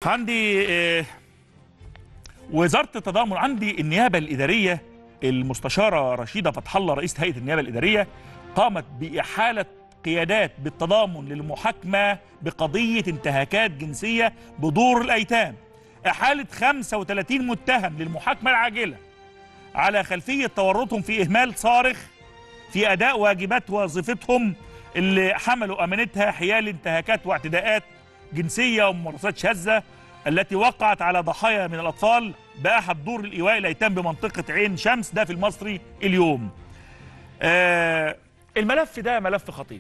عندي آه، وزاره التضامن عندي النيابه الاداريه المستشاره رشيده فتح الله رئيس هيئه النيابه الاداريه قامت باحاله قيادات بالتضامن للمحاكمه بقضيه انتهاكات جنسيه بدور الايتام احاله 35 متهم للمحاكمه العاجله على خلفيه تورطهم في اهمال صارخ في اداء واجبات وظيفتهم اللي حملوا امانتها حيال انتهاكات واعتداءات جنسيه وممارسات شاذه التي وقعت على ضحايا من الاطفال باحد دور الايواء الايتام بمنطقه عين شمس ده في المصري اليوم. آه الملف ده ملف خطير.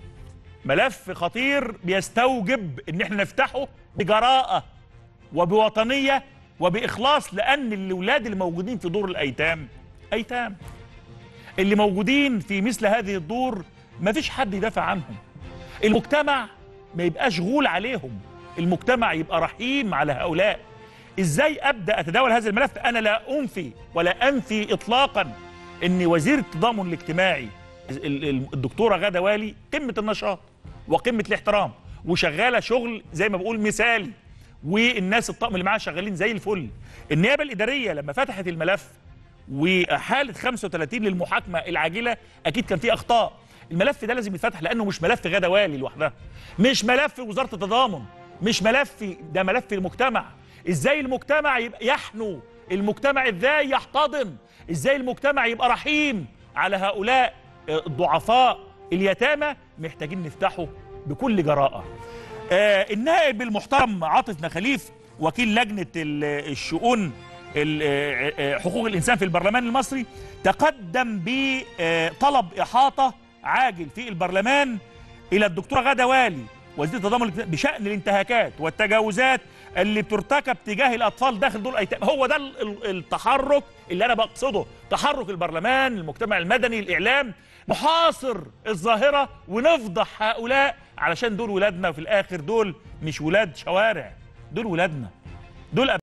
ملف خطير بيستوجب ان احنا نفتحه بجراءه وبوطنيه وباخلاص لان الاولاد اللي موجودين في دور الايتام ايتام. اللي موجودين في مثل هذه الدور مفيش حد يدافع عنهم. المجتمع ما يبقاش غول عليهم المجتمع يبقى رحيم على هؤلاء ازاي ابدا اتداول هذا الملف انا لا انفي ولا انفي اطلاقا ان وزير التضامن الاجتماعي ال- ال- الدكتوره غاده والي قمه النشاط وقمه الاحترام وشغاله شغل زي ما بقول مثالي والناس الطقم اللي معاها شغالين زي الفل النيابه الاداريه لما فتحت الملف وحاله 35 للمحاكمه العاجله اكيد كان فيه اخطاء الملف ده لازم يتفتح لانه مش ملف غدا والي لوحدها مش ملف وزاره التضامن مش ملف ده ملف المجتمع ازاي المجتمع يبقى يحنو المجتمع ازاي يحتضن ازاي المجتمع يبقى رحيم على هؤلاء الضعفاء اليتامى محتاجين نفتحه بكل جراءه آه النائب المحترم عاطف نخليف وكيل لجنه ال- الشؤون ال- آه، آه، حقوق الانسان في البرلمان المصري تقدم بطلب احاطه عاجل في البرلمان الى الدكتوره غاده والي وزير التضامن الاجتماعي بشان الانتهاكات والتجاوزات اللي بترتكب تجاه الاطفال داخل دول الايتام هو ده ال- ال- التحرك اللي انا بقصده تحرك البرلمان المجتمع المدني الاعلام محاصر الظاهره ونفضح هؤلاء علشان دول ولادنا وفي الاخر دول مش ولاد شوارع دول ولادنا دول